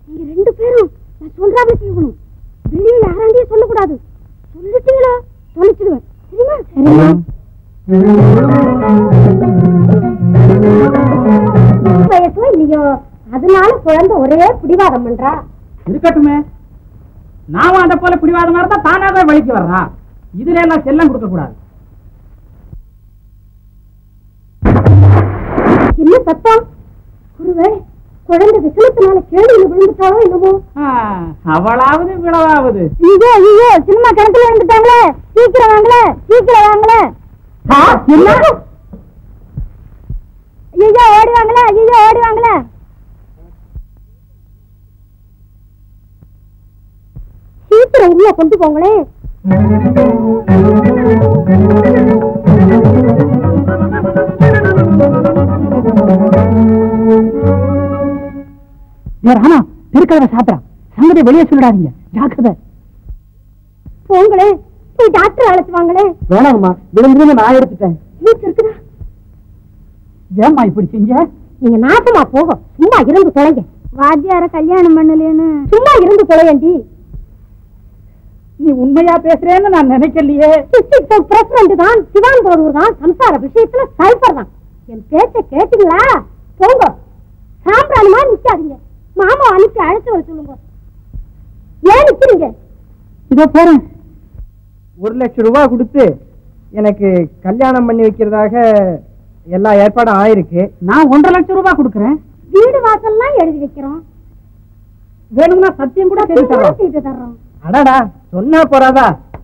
நீங்க ரெண்டு பேரும் நான் சொல்றாங்க செய்யணும் வெளியே யாராண்டையும் சொல்லக்கூடாது சொல்லிட்டீங்களா தொலைச்சிடுவேன் சரிமா வயசோ இல்லையோ அதனால குழந்தை ஒரே பிடிவாதம் பண்றா இருக்கட்டுமே நாம அந்த போல பிடிவாதமா இருந்தா தானாவே வழிக்கு வர்றா இதுல எல்லாம் செல்லம் கொடுக்க கூடாது என்ன சத்தம் ஒருவேளை குழந்தை விசனத்தினால கேள்வியில விழுந்துட்டாலோ என்னமோ ஆ, அவளாவது விளவாவது ஐயோ ஐயோ சினிமா கிணத்துல விழுந்துட்டாங்களே சீக்கிரம் வாங்களே சீக்கிரம் வாங்களே என்ன? ஐயோ ஓடி வாங்களே ஐயோ ஓடி வாங்களே சீக்கிரம் உள்ள கொண்டு போங்களே ஏ ராமா திருக்கதவை சாப்பிடான் சங்கதி வெளியே சொல்லிடாதீங்க ஜாக்கிரதை போங்களே போய் டாக்டர் அழைச்சு வாங்களே வேணாங்கம்மா விழுந்து நான் எடுத்துட்டேன் மூச்சு இருக்குதா ஏம்மா இப்படி செஞ்ச நீங்க நாசமா போகும் சும்மா இருந்து தொலைங்க வாத்தியார கல்யாணம் பண்ணலேன்னு சும்மா இருந்து தொலையண்டி நீ உண்மையா பேசுறேன்னு நான் நினைக்கலையே பிரசிடண்ட் தான் சிவான் போதூர் தான் சம்சார விஷயத்துல சைபர் தான் என் பேச்ச கேட்டீங்களா போங்க சாம்பிராணி மாதிரி நிக்காதீங்க மாமா அனுப்பி அழைச்சு வர சொல்லுங்க ஏன் நிக்கிறீங்க இதோ போறேன் ஒரு லட்சம் ரூபாய் கொடுத்து எனக்கு கல்யாணம் பண்ணி வைக்கிறதாக எல்லா ஏற்பாடும் ஆயிருக்கு நான் ஒன்றரை லட்சம் ரூபாய் கொடுக்குறேன் வீடு வாசல்லாம் எழுதி வைக்கிறோம் வேணும்னா சத்தியம் கூட செய்து தர்றோம் செய்து தர்றோம் அடடா சொன்னா போறாதா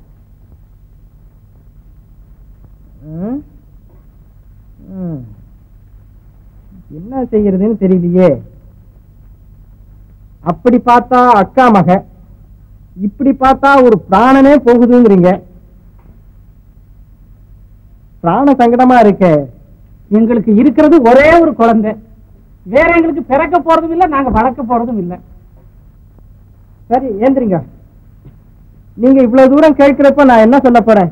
ம்? ம். என்ன செய்யறதுன்னு தெரியலையே அப்படி பார்த்தா அக்கா மக இப்படி பார்த்தா ஒரு பிராணனே போகுதுங்கிறீங்க பிராண சங்கடமா இருக்கே எங்களுக்கு இருக்கிறது ஒரே ஒரு குழந்தை வேற எங்களுக்கு பிறக்க போறதும் இல்ல நாங்க வளர்க்க போறதும் இல்ல சரி ஏந்திரிங்க நீங்க இவ்வளவு தூரம் கேட்கிறப்ப நான் என்ன சொல்ல போறேன்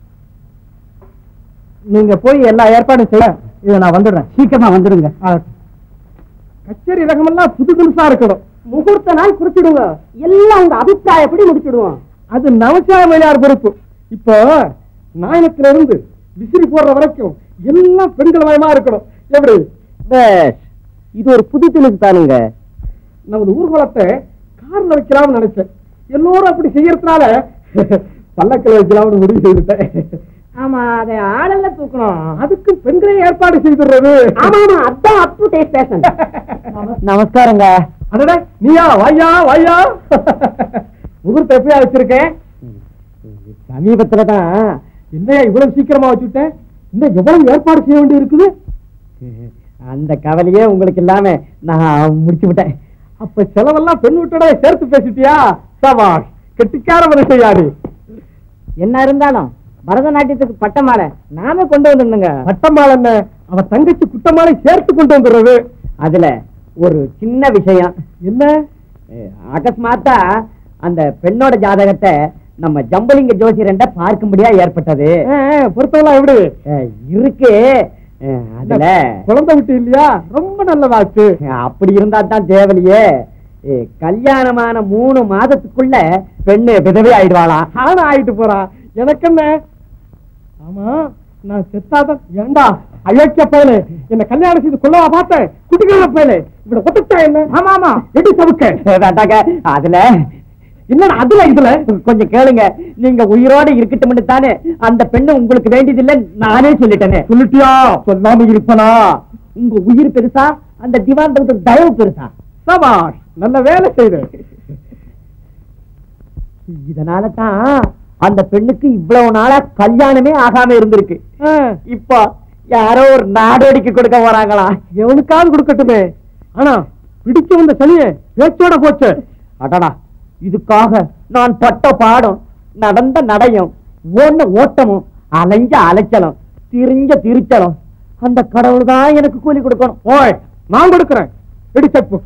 நீங்க போய் எல்லா ஏற்பாடும் செய்ய இதை நான் வந்துடுறேன் சீக்கிரமா வந்துடுங்க கச்சேரி ரகமெல்லாம் புது புதுசா இருக்கணும் முகூர்த்த நாள் குறிச்சிடுங்க எல்லாம் உங்க அபிப்பிராயப்படி முடிச்சிடுவோம் அது நவசாமியார் பொறுப்பு இப்போ நாயனத்துல இருந்து விசிறி போடுற வரைக்கும் எல்லாம் பெண்கள் மயமா இருக்கணும் எப்படி இது ஒரு புது திணுக்கு தானுங்க நமது ஊர்வலத்தை கார்ல வைக்கலாம்னு நினைச்சேன் எல்லோரும் அப்படி செய்யறதுனால பல்லக்கில் வைக்கலாம்னு முடிவு செய்துட்டேன் ஆமா அதை ஆளெல்லாம் தூக்கணும் அதுக்கு பெண்களே ஏற்பாடு செய்துடுறது ஆமா ஆமா அதான் அப் டு டேட் ஃபேஷன் நமஸ்காரங்க அடடே நீயா வாயா வாயா முகூர்த்த எப்பயா வச்சிருக்கேன் சமீபத்துல தான் என்னையா இவ்வளவு சீக்கிரமா வச்சுட்டேன் இன்னும் எவ்வளவு ஏற்பாடு செய்ய வேண்டி இருக்குது அந்த கவலையே உங்களுக்கு இல்லாம நான் முடிச்சு விட்டேன் அப்ப செலவெல்லாம் பெண் விட்டோட சேர்த்து பேசிட்டியா சபாஷ் கெட்டிக்கார மனுஷையாடி என்ன இருந்தாலும் பரதநாட்டியத்துக்கு பட்ட மாலை நாமே கொண்டு வந்துருந்தோங்க பட்டமாள் என்ன அவ தங்கச்சி குட்டமாலை சேர்த்து கொண்டு வந்துடுறது அதுல ஒரு சின்ன விஷயம் என்ன அஹ், அகஸ்மாத்தா அந்த பெண்ணோட ஜாதகத்தை நம்ம ஜம்பலிங்க ஜோசியரண்ட பார்க்கும்படியா ஏற்பட்டது பொறுத்தவெல்லாம் எப்படி அஹ், இருக்கு அஹ், அதுல குழந்தை விட்டு இல்லையா ரொம்ப நல்லதாச்சு அப்படி இருந்தா தான் தேவலையே அஹ், கல்யாணமான மூணு மாதத்துக்குள்ள பெண்ணு விதவை ஆயிடுவாளாம் ஆனா ஆயிட்டு போறா எனக்கு என்ன ஆமா நான் செத்தாதான் ஏண்டா அயோக்கிய பயலே என்ன கல்யாணம் செய்து கொள்ளவா பார்த்தேன் குட்டிக்கார பயலே இவட ஒத்துட்டா என்ன ஆமா ஆமா எடி சவுக்க வேண்டாங்க அதுல என்னடா அதுல இதுல கொஞ்சம் கேளுங்க நீங்க உயிரோட இருக்கட்டும்னு தானே அந்த பெண்ணு உங்களுக்கு வேண்டியதில்லை நானே சொல்லிட்டேனே சொல்லிட்டியா சொல்லாம இருப்பனா உங்க உயிர் பெருசா அந்த திவான் பகதூர் தயவு பெருசா சபாஷ் நல்ல வேலை செய்த இதனால தான் அந்த பெண்ணுக்கு இவ்வளவு நாளா கல்யாணமே ஆகாம இருந்திருக்கு இப்போ யாரோ ஒரு நாடோடிக்கு கொடுக்க போறாங்களா எவனுக்காவது கொடுக்கட்டுமே ஆனா பிடிச்சு வந்த சனிய பேச்சோட போச்சு அடடா இதுக்காக நான் பட்ட பாடம் நடந்த நடையும் ஓன ஓட்டமும் அலைஞ்ச அலைச்சலும் திரிஞ்ச திருச்சலும் அந்த கடவுள் தான் எனக்கு கூலி கொடுக்கணும் ஓய் நான் கொடுக்கறேன் எடி செக்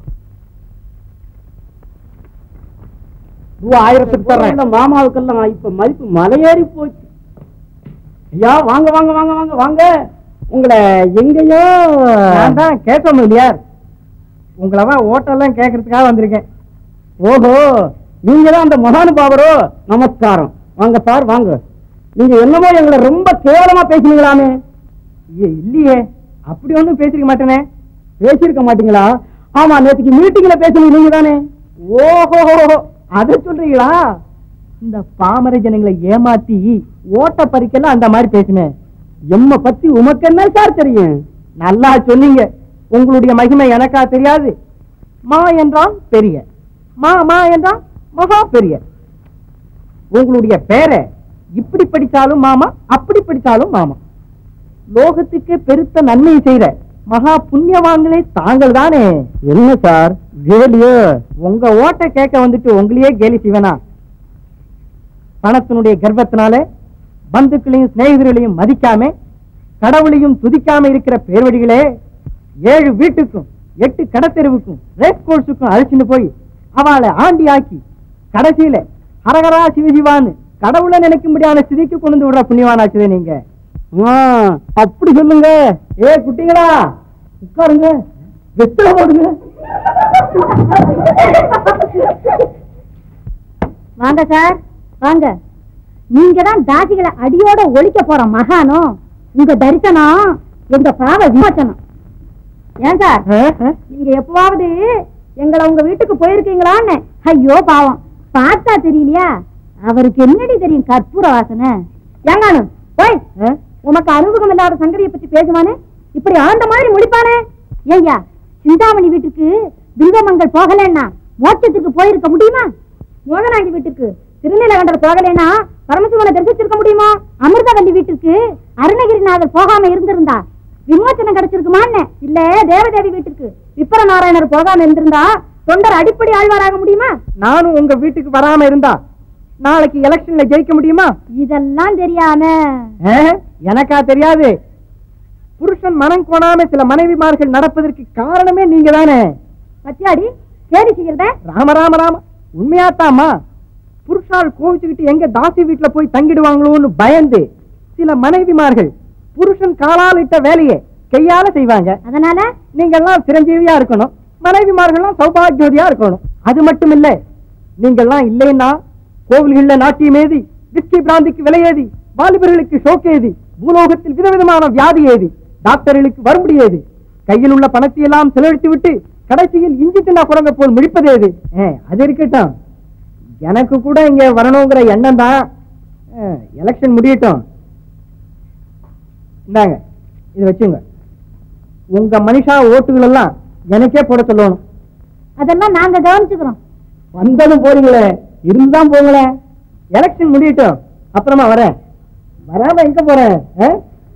ரூபா ஆயிரத்துக்கு தர்றேன் இந்த மாமாவுக்கெல்லாம் இப்ப மதிப்பு மலையேறி போச்சு ஐயா வாங்க வாங்க வாங்க வாங்க வாங்க உங்களை எங்கேயோ நான் தான் கேட்கணும் இல்லையா உங்களவா ஓட்டெல்லாம் கேட்கறதுக்காக வந்திருக்கேன் ஓஹோ நீங்க தான் அந்த மகானுபாவரோ நமஸ்காரம் வாங்க சார் வாங்க நீங்க என்னமோ எங்களை ரொம்ப கேவலமா பேசுனீங்களாமே ஐயே, இல்லையே அப்படி ஒண்ணும் பேசிருக்க மாட்டேனே பேசியிருக்க மாட்டீங்களா ஆமா நேற்றுக்கு மீட்டிங்ல பேசுனீங்க நீங்க தானே ஓஹோ அதை சொல்றீங்களா இந்த பாமர ஜனங்களை ஏமாத்தி ஓட்ட பறிக்கலாம் அந்த மாதிரி பேசினேன் எம்ம பத்தி உமக்கு என்ன சார் தெரியும் நல்லா சொன்னீங்க உங்களுடைய மகிமை எனக்கா தெரியாது மா என்றால் பெரிய மா மா என்றால் மகா பெரிய உங்களுடைய பேரை இப்படி படிச்சாலும் மாமா அப்படி படிச்சாலும் மாமா லோகத்துக்கு பெருத்த நன்மை செய்யற மகா புண்ணியவான்களே தாங்கள் தானே என்ன சார் கேலியோ உங்க ஓட்ட கேட்க வந்துட்டு உங்களையே கேலி செய்வேனா பணத்தினுடைய கர்வத்தினால பந்துக்களையும் சிநேகிதர்களையும் மதிக்காம கடவுளையும் துதிக்காம இருக்கிற பேர்வடிகளே ஏழு வீட்டுக்கும் எட்டு கடத்தெருவுக்கும் ரேஸ் கோர்ஸுக்கும் அழைச்சிட்டு போய் அவளை ஆண்டி ஆக்கி கடைசியில ஹரஹரா சிவஜிவான்னு கடவுளை நினைக்கும்படியான ஸ்திதிக்கு கொண்டு வந்து விடுற புண்ணியவானாச்சுதே நீங்க ஆ, அப்படி சொல்லுங்க ஏ குட்டிங்களா உட்காருங்க வெத்தலை போடுங்க வாங்க சார் வாங்க நீங்க தான் தாசிகளை அடியோட ஒழிக்க போற மகானும் உங்க தரிசனம் எங்க பாவ விமோச்சனம் ஏன் சார் ஆ, ஆ. நீங்க எப்பவாவது எங்களை உங்க வீட்டுக்கு போயிருக்கீங்களான்னு ஐயோ பாவம் பார்த்தா தெரியலையா அவருக்கு என்னடி தெரியும் கற்பூர வாசனை ஏங்கானு போய் ஆ? உமக்கு அனுபவம் இல்லாத சங்கதியை பத்தி பேசுவானே இப்படி ஆண்ட மாதிரி முடிப்பானே ஏய்யா சிந்தாமணி வீட்டுக்கு பில்வமங்கள் போகலன்னா மோட்சத்துக்கு போயிருக்க முடியுமா மோகனாங்கி வீட்டுக்கு திருநீலகண்டர் போகலைன்னா பரமசிவனை தரிசிச்சிருக்க முடியுமா அமிர்தவல்லி வீட்டுக்கு அருணகிரிநாதர் போகாம இருந்திருந்தா விமோச்சனம் கிடைச்சிருக்குமான்னு இல்ல தேவதேவி வீட்டுக்கு விப்பர நாராயணர் போகாம இருந்திருந்தா தொண்டர் அடிப்படை ஆழ்வாராக முடியுமா நானும் உங்க வீட்டுக்கு வராம இருந்தா நாளைக்கு எலெக்ஷன்ல ஜெயிக்க முடியுமா இதெல்லாம் தெரியாம ஆ? எனக்கா தெரியாது புருஷன் மனம் கோணாம சில மனைவிமார்கள் நடப்பதற்கு காரணமே நீங்க தானே பத்தியாடி கேலி செய்யறத ராம ராம ராம உண்மையாத்தாமா புருஷால் கோவிச்சுக்கிட்டு எங்க தாசி வீட்டுல போய் தங்கிடுவாங்களோன்னு பயந்து சில மனைவிமார்கள் புருஷன் காலால் இட்ட வேலையை கையால செய்வாங்க அதனால நீங்க எல்லாம் சிரஞ்சீவியா இருக்கணும் மனைவிமார்கள்லாம் சௌபாகியோதியா இருக்கணும் அது மட்டும் இல்ல நீங்கெல்லாம் இல்லைன்னா கோவில்கள்ல நாட்டியம் ஏதி விஸ்கி பிராந்திக்கு விலை ஏதி வாலிபர்களுக்கு ஷோக் ஏதி பூலோகத்தில் விதவிதமான வியாதி ஏதி டாக்டர்களுக்கு வரும்படி ஏது கையில் உள்ள பணத்தை எல்லாம் செலவழித்து விட்டு கடைசியில் இஞ்சி தின்னா குரங்க போல் முடிப்பது ஏது ஏ, அது இருக்கட்டும் எனக்கு கூட இங்க வரணுங்கிற எண்ணம் தான் எலெக்ஷன் முடியட்டும் இந்தாங்க இது வச்சுங்க உங்க மனுஷா ஓட்டுகள் எல்லாம் எனக்கே போட சொல்லணும் அதெல்லாம் நாங்க கவனிச்சுக்கிறோம் வந்ததும் போறீங்களே இருந்தான் போங்களேன் எலெக்ஷன் முடியட்டும் அப்புறமா வரேன் வராம எங்க போறேன் ஆ?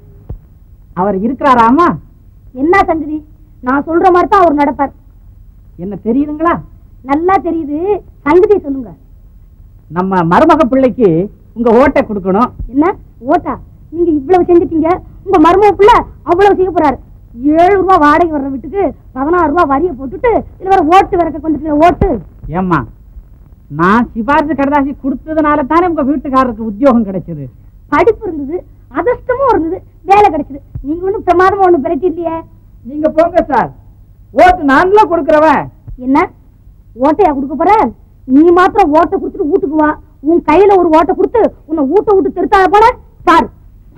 அவர் இருக்கிறாராமா என்ன சங்கதி நான் சொல்ற மாதிரி தான் அவர் நடப்பார் என்ன தெரியுதுங்களா நல்லா தெரியுது சங்கதி சொல்லுங்க நம்ம மருமக பிள்ளைக்கு உங்க ஓட்டை கொடுக்கணும் என்ன ஓட்டா நீங்க இவ்வளவு செஞ்சுட்டீங்க உங்க மருமகுள்ள அவ்வளவு செய்ய போறாரு ஏழு ரூபா வாடகை வர்ற வீட்டுக்கு பதினாறு ரூபா வரிய போட்டுட்டு இதுல வேற ஓட்டு விறக்க கொண்டுட்டு ஓட்டு ஏம்மா நான் சிபாரிசு கடதாசி கொடுத்ததுனால தானே உங்க வீட்டுக்காரருக்கு உத்தியோகம் கிடைச்சது படிப்பு இருந்தது அதிர்ஷ்டமும் இருந்தது வேலை கிடைச்சது நீங்க ஒண்ணும் பிரமாதமா ஒண்ணும் பிரட்டி இல்லையே நீங்க போங்க சார் ஓட்டு நான்ல கொடுக்கறவன் என்ன ஓட்டையா கொடுக்க போற நீ மாத்திரம் ஓட்டை கொடுத்துட்டு வீட்டுக்கு வா உன் கையில ஒரு ஓட்டை கொடுத்து உன்னை ஊட்ட விட்டு திருத்தாத போல பாரு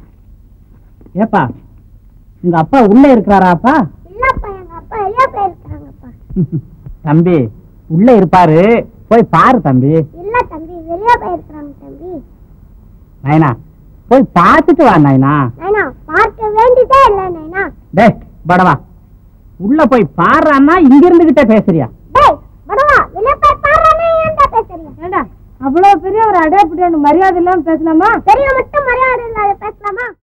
ஏப்பா உங்க அப்பா உள்ள இருக்கிறாராப்பா இல்லப்பா எங்க அப்பா வெளியே போயிருக்காங்கப்பா தம்பி உள்ள இருப்பாரு போய் பாரு தம்பி இல்ல தம்பி வெளியே போயிருக்காங்க தம்பி நைனா போய் பார்த்துட்டு வா நைனா நைனா பார்க்க வேண்டியதே இல்ல நைனா டேய் படவா உள்ள போய் பாடுறான்னா இங்க இருந்துகிட்டே பேசுறியா டேய் வடவா வெளியே போய் பாருன்னு ஏன்டா பேசுறீங்க ஏண்டா அவ்வளவு பெரிய ஒரு அடையாளப்படியான மரியாதை இல்லாம பேசலாமா பெரிய மட்டும் மரியாதை இல்லாத பேசலாமா